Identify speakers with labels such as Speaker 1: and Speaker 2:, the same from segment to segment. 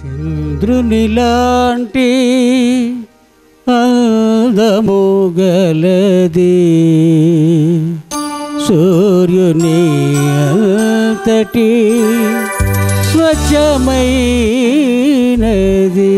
Speaker 1: చంద్రుని లాంటి అందము గలది సూర్యుని అంతటి స్వచ్ఛమైనది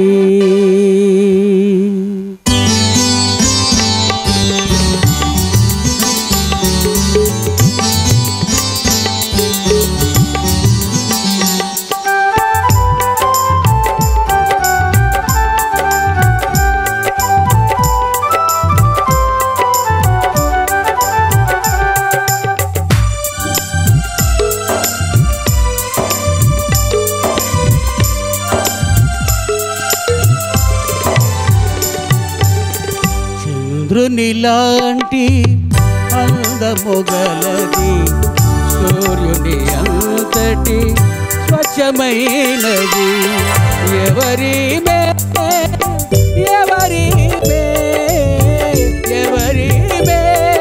Speaker 1: చంద్రుని లాంటి అందము గలది సూర్యుని అంతటి స్వచ్ఛమైనది ఎవరి మే ఎవరి మే ఎవరి మే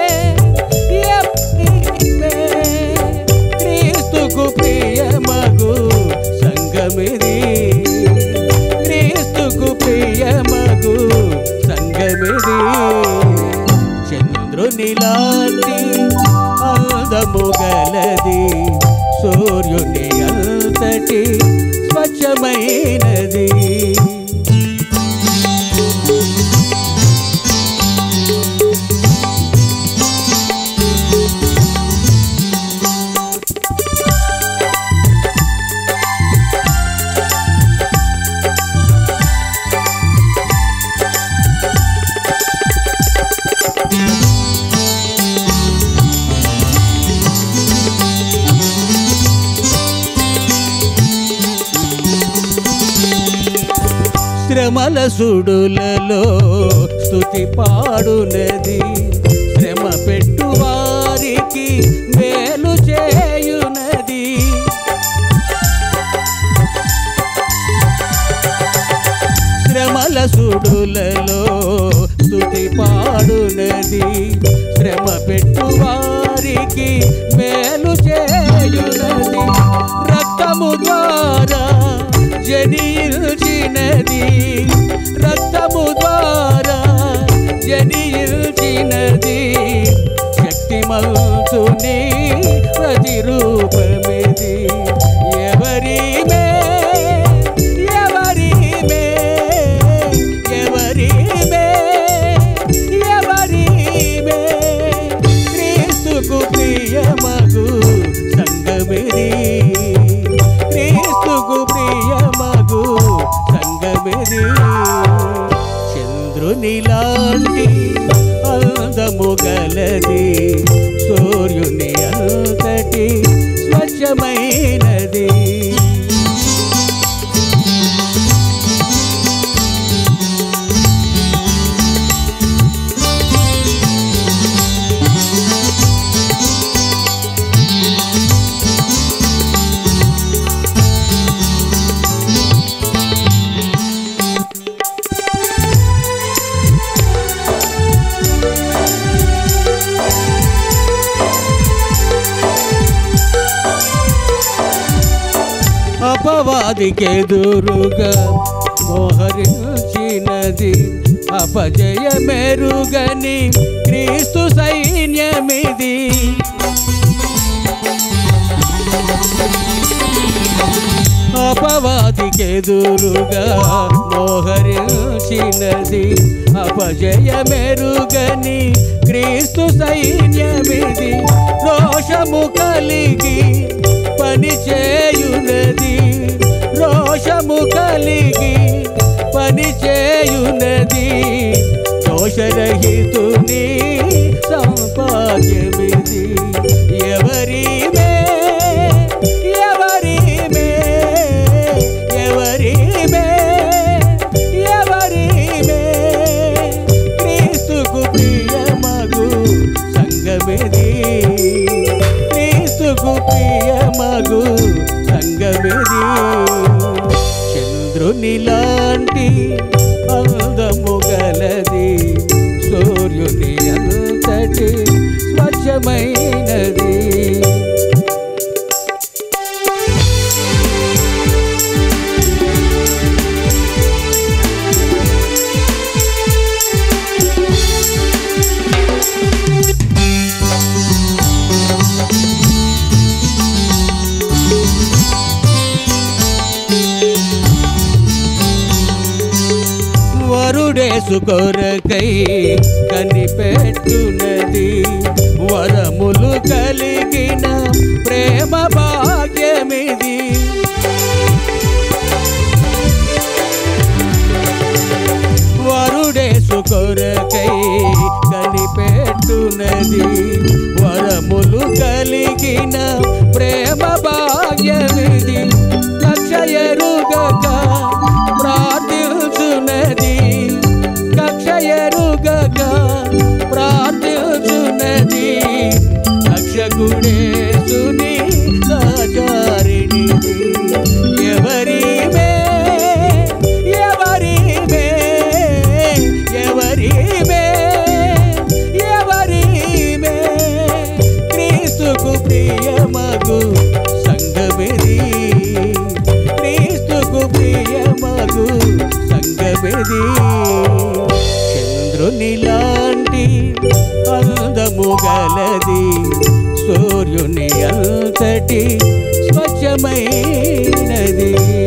Speaker 1: ఎవరి మే క్రీస్తుకు ప్రియమగు సంగమిది క్రీస్తుకు ప్రియమగు సంగమిది చంద్రుని లాంటి అందము గలది సూర్యుని అంతటి స్వచ్ఛమైనది శ్రమల సుడులలో స్తుతి పాడునది శ్రమ పెట్టు వారికి మేలు చేయునది శ్రమల సుడులలో స్తుతి పాడునది శ్రమ పెట్టు వారికి మేలు చేయునది రక్తము ద్వారా జనిల్చినది రక్తము ద్వారా జనిల్చినది శక్తిమంతుని ప్రతిరూపమిది ఎవరి మే ఎవరి మే ఎవరి మే ఎవరి మే క్రీస్తుకు ప్రియమగు సంగమిది క్రీస్తుకు ప్రియమగు సంగమిది చంద్రుని లాంటి అందము గలది సూర్యుని అంతటి స్వచ్ఛమైనది అపవాదికెదురుగా మోహరించినది అపజయ మెరుగని క్రీస్తు సైన్యమిది అపవాదికెదురుగా మోహరించినది అపజయ మెరుగని క్రీస్తు సైన్యమిది రోషము కలిగి పని చేయునది రోషము కలిగి పని చేయునది దోషరహితుని సంపాద్యమిది ఎవరి మే ఎవరి మే ఎవరి మే ఎవరి మే క్రీస్తుకు ప్రియమగు సంగమిది క్రీస్తుకు ప్రియమగు సంగమిది చంద్రుని లాంటి అందము గలది సూర్యుని అంతటి స్వచ్ఛమైనది వరుడేసు కొరకై కనిపెట్టునది వరములు కలిగిన ప్రేమ భాగ్యమిది వరుడేసు కొరకై కనిపెట్టునది వరములు కలిగిన ప్రేమ భాగ్యమిది కక్షయరుగక ప్రార్థించునది కక్షయరుగక ప్రార్థించునది రక్షకుడేసుని సహచారిణిది ఎవరిమే ఎవరిమే ఎవరిమే ఎవరిమే క్రీస్తుకు ప్రియమగు సంగమిది క్రీస్తుకు ప్రియమగు సంగమిది చంద్రుని లాంటి అందము గలది సూర్యుని అంతటి స్వచ్ఛమైనది